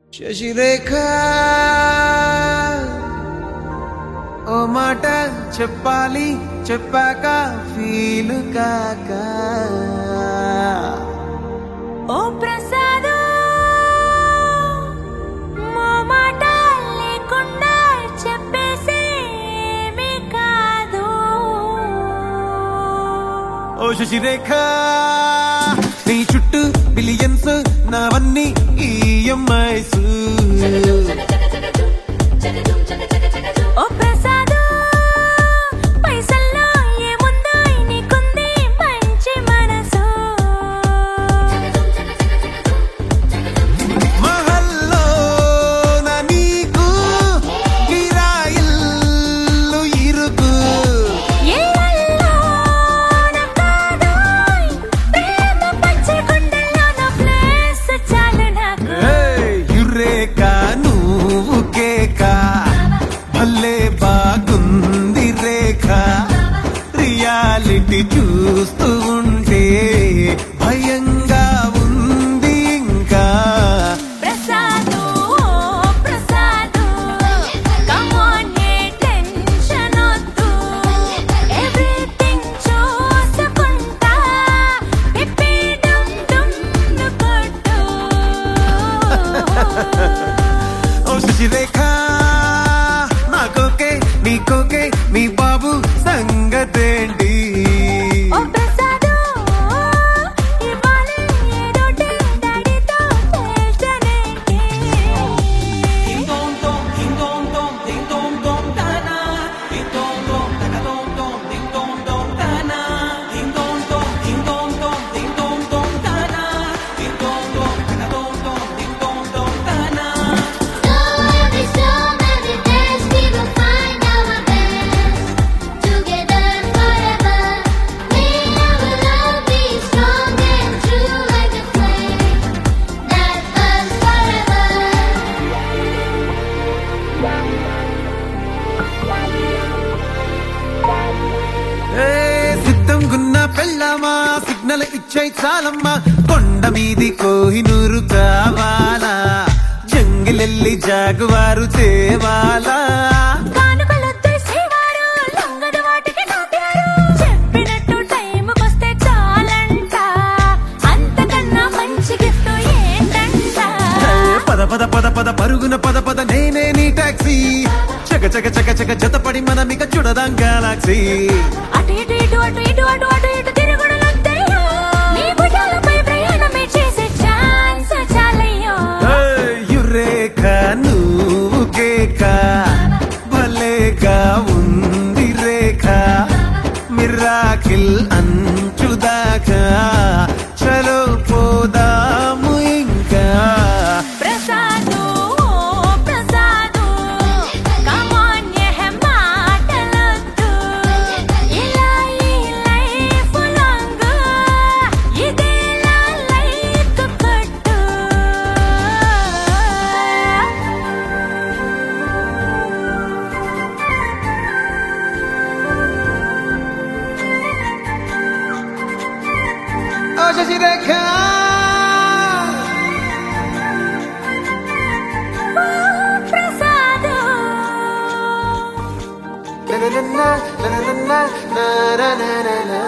శశిరేఖ ఓ మాట చెప్పాలి చెప్పాక ఫీలు కాక ఓ ప్రసాదు మో మాట లేకుండా చెప్పేసేమీ కాదు ఓ శశిరేఖ నీ చుట్టూ బిలియన్స్ నావన్నీ ఈఎంఐస్ ఓ ప్రసాదు పైసల్లో ఏముందో నీకుంది మంచి మనసు మహల్లో నా నీకు గిరాయిల్లు ఇరుకు ఏళ్ళలో నా కాదోయ్ ప్రేమ పచ్చి గుండెల్లో నా ప్లేస్ చాలు నాకు ఏయ్, యురేక నువ్వు కేక భలే బాగుంది రేఖ రియాలిటీ చూస్తూ ఉంటే భయంగా ఉంది ఇంకా ప్రసాదు ప్రసాదు కమ్ ఆన్ ఏ టెన్షన్ వద్దు ఎవ్రీథింగ్ చూసుకుంటా పిప్పి డుమ్ డుమ్ కొట్టు ఓ శశిరేఖ నాకోకే నీకోకే మీ బాబు సంగతేంటి ఓ ప్రసాదు ఇవ్వాలి ఏదోటి డాడీతో తేల్చనేంటి Ding dong dong, ding dong dong, ding dong dong da na. Ding dong dong, da da dong dong, ding dong dong da na. Ding dong dong, ding dong dong, ding dong dong da na. Ding dong dong, da da dong dong, ding dong dong da na. every storm, every dance, we will find our best. Together forever, may our love be strong and true like a flame that burns forever. ఏ సిద్ధం గున్న పెళ్ళామా signal ఇచ్చే చాలమ్మా కొండ మీది కోహినూరు కావాలా జంగిలెల్లి జాగువారు తేవాలా కానుకలొద్దు సేవారు లొంగదు వాటికి నాటారు చెప్పినట్టు టైంకొస్తే చాలంట అంతకన్నా మంచి గిఫ్ట్ ఏంటంట ఏ పద పద పద పద పరుగున పద పద నేనే నీ టాక్సీ చక చక చక చక జతపడి మనమిక చూడదాం గెలాక్సీ అటు ఇటు ఇటు అటు ఇటు అటు అటు ఇటు తిరుగుడులొద్దయ్యో నీ భుజాలపై ప్రయాణమే చేసే ఛాన్స్ చాలయ్యో యురేఖ నువ్వు కేక భలేగా ఉంది రేఖ మిరాకిల్ అంచుదాకా చలో పోదాము ఇంకా ప్రసాదు ప్రసాదు కమాన్ యహ మాటలొద్దు ఇలా ఈ లైఫ్ లాంగ్ ఇదేలా లైక్ కొట్టు ఓ Sasirekha Prasad Na na na na na na na na na na na